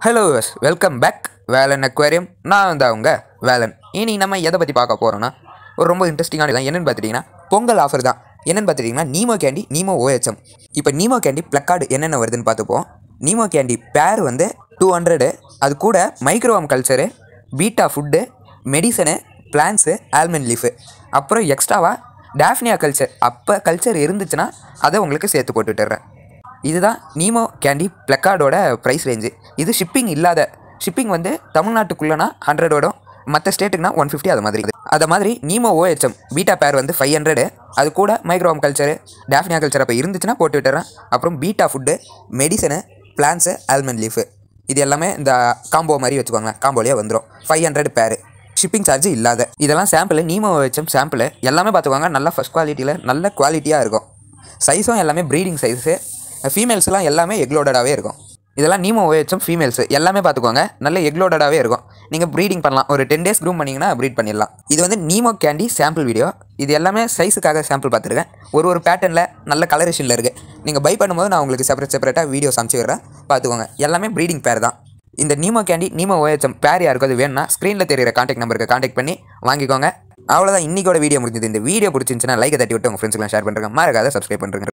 hello welcome back Velan aquarium நான் வந்து அவங்க வேலன் இனி நம்ம எதை பற்றி பார்க்க போகிறோன்னா ஒரு ரொம்ப இன்ட்ரெஸ்டிங்கான இடம் என்னென்னு பார்த்துட்டிங்கன்னா பொங்கல் ஆஃபர் தான் என்னென்னு பார்த்துட்டிங்கன்னா நீமோ கேண்டி நீமோ ஓஹெச்எம் இப்போ நீமோ கேண்டி ப்ளக்கார்டு என்னென்ன வருதுன்னு பார்த்துப்போம் நீமோ கேண்டி பேர் வந்து டூ ஹண்ட்ரடு அது கூட microworm culture betta food medicine plants almond leaf அப்புறம் எக்ஸ்ட்ராவாக டாஃப்னியா கல்ச்சர் அப்போ கல்ச்சர் இருந்துச்சுன்னா அதை உங்களுக்கு சேர்த்து போட்டுட்டுறேன் இதுதான் நீமோ கேண்டி ப்ளக்கார்டோட ப்ரைஸ் ரேஞ்சு இது ஷிப்பிங் இல்லாத ஷிப்பிங் வந்து தமிழ்நாட்டுக்குள்ளனா ஹண்ட்ரடோடும் மற்ற ஸ்டேட்டுக்குனா ஒன் ஃபிஃப்டி அது மாதிரி அது மாதிரி நீமோ ஓஹெச்எம் பீட்டா பேர் வந்து ஃபைவ் ஹண்ட்ரடு அது கூட மைக்ரோம் கல்ச்சரு டாஃப்னியா கல்ச்சர் அப்போ இருந்துச்சுன்னா போட்டு விட்டுறேன் அப்புறம் betta food medicine plants almond leaf இது எல்லாமே இந்த காம்போ மாதிரி வச்சுக்கோங்களேன் காம்போலேயே வந்துடும் ஃபைவ் ஹண்ட்ரட் பேர் ஷிப்பிங் சார்ஜ் இல்லாத இதெல்லாம் சாம்பிள் நீமோ வச்சம் சாம்பிள் எல்லாமே பார்த்துக்கோங்க நல்ல ஃபஸ்ட் குவாலிட்டியில் நல்ல குவாலிட்டியாக இருக்கும் சைஸும் எல்லாமே ப்ரீடிங் சைஸு ஃபீமேல்ஸ்லாம் எல்லாமே எக்லோடடாகவே இருக்கும் இதெல்லாம் நீமோ ஓஹெச்எம் ஃபீமேல்ஸ் எல்லாமே பார்த்துக்கோங்க நல்ல எக்லோடடாகவே இருக்கும் நீங்கள் ப்ரீடிங் பண்ணலாம் ஒரு டென் டேஸ் க்ரூம் பண்ணிங்கன்னா ப்ரீட் பண்ணிடலாம் இது வந்து நீமோ கேண்டி சாம்பிள் வீடியோ இது எல்லாமே சைஸுக்காக சாம்பிள் பார்த்துருக்கேன் ஒரு ஒரு பேட்டர்னில் நல்ல கலரேஷனில் இருக்குது நீங்கள் பை பண்ணும்போது நான் உங்களுக்கு செப்பரேட் செப்பரேட்டாக வீடியோஸ் அனுப்பிச்சி விடுறேன் பார்த்துக்கோங்க எல்லாமே ப்ரீடிங் பேர் தான் இந்த நீமோ கேண்டி நீமோ ஓஹெச்எம் பேர் யாருக்கு அது வேணும்னா ஸ்க்ரீனில் தெரியிற காண்டாக்ட் நம்பருக்கு காண்டாக்ட் பண்ணி வாங்கிக்கோங்க அவ்வளோதான் இன்றைக்கோட வீடியோ முடிஞ்சது இந்த வீடியோ பிடிச்சிருந்துச்சுன்னா லைக்கை தட்டி விட்டு உங்கள் ஃப்ரெண்ட்ஸ்க்குலாம் ஷேர் பண்ணுறேன் மறக்காத சப்ஸ்கிரைப் பண்ணுறேங்க